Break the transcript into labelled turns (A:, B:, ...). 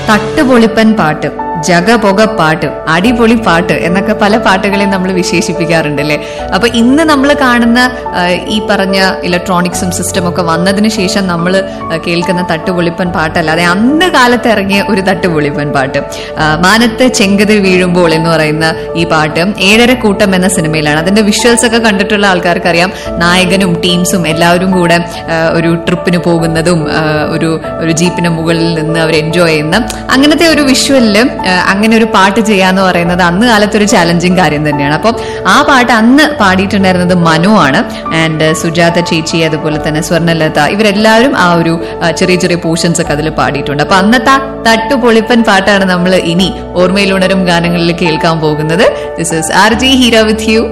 A: തട്ടുപൊളിപ്പൻ പാട്ട് ജഗപൊക പാട്ട് അടിപൊളി പാട്ട് എന്നൊക്കെ പല പാട്ടുകളെയും നമ്മൾ വിശേഷിപ്പിക്കാറുണ്ട് അല്ലേ അപ്പൊ ഇന്ന് നമ്മൾ കാണുന്ന ആ, ഈ പറഞ്ഞ ഇലക്ട്രോണിക്സും സിസ്റ്റം ഒക്കെ വന്നതിന് ശേഷം നമ്മൾ കേൾക്കുന്ന തട്ടുപൊളിപ്പൻ പാട്ടല്ലാതെ അന്ന് കാലത്ത് ഇറങ്ങിയ ഒരു തട്ടുപൊളിപ്പൻ പാട്ട് ആ, മാനത്ത് ചെങ്കതിൽ വീഴുമ്പോൾ എന്ന് പറയുന്ന ഈ പാട്ട് ഏഴര കൂട്ടം എന്ന സിനിമയിലാണ് അതിന്റെ വിഷ്വൽസ് ഒക്കെ കണ്ടിട്ടുള്ള ആൾക്കാർക്ക് അറിയാം നായകനും ടീംസും എല്ലാവരും കൂടെ ആ, ഒരു ട്രിപ്പിന് പോകുന്നതും ആ, ഒരു ഒരു ജീപ്പിന് മുകളിൽ നിന്ന് അവർ എൻജോയ് ചെയ്യുന്ന അങ്ങനത്തെ ഒരു വിഷ്വലില് അങ്ങനെ ഒരു പാട്ട് ചെയ്യാന്ന് പറയുന്നത് അന്ന് കാലത്ത് ഒരു ചാലഞ്ചിങ് കാര്യം തന്നെയാണ് അപ്പം ആ പാട്ട് അന്ന് പാടിയിട്ടുണ്ടായിരുന്നത് മനു ആണ് ആൻഡ് സുജാത ചേച്ചി അതുപോലെ തന്നെ സ്വർണ്ണലത ഇവരെല്ലാവരും ആ ഒരു ആ, ചെറിയ ചെറിയ പോർഷൻസ് ഒക്കെ അതിൽ പാടിയിട്ടുണ്ട് അപ്പൊ അന്നത്തെ ആ തട്ടുപൊളിപ്പൻ പാട്ടാണ് നമ്മൾ ഇനി ഓർമ്മയിലുണരും ഗാനങ്ങളിൽ കേൾക്കാൻ പോകുന്നത് this is R G hero with U